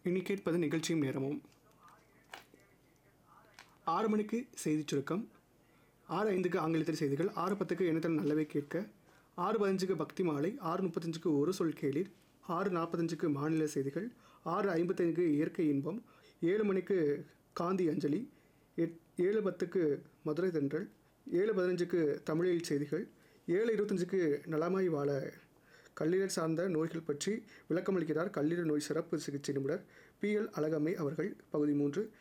இனி கேட்பது நிகழ்ச்சியும் நேரமும் ஆறு மணிக்கு செய்திச் சுருக்கம் ஆறு ஐந்துக்கு ஆங்கிலத்தில் செய்திகள் ஆறு பத்துக்கு இணையத்தில் நல்லவை கேட்க ஆறு பதினஞ்சுக்கு பக்தி மாலை ஆறு முப்பத்தஞ்சுக்கு ஒரு சொல் கேளீர் ஆறு நாற்பத்தஞ்சுக்கு மாநில செய்திகள் ஆறு ஐம்பத்தஞ்சுக்கு இயற்கை இன்பம் ஏழு மணிக்கு காந்தி அஞ்சலி எட் ஏழு பத்துக்கு மதுரை தென்றல் ஏழு பதினஞ்சுக்கு தமிழில் செய்திகள் ஏழு இருபத்தஞ்சுக்கு நலமாய் வாழ கல்லீரல் சார்ந்த நோய்கள் பற்றி விளக்கமளிக்கிறார் கல்லீரல் நோய் சிறப்பு சிகிச்சை நிபுணர் பி எல் அழகம்மை அவர்கள் பகுதி மூன்று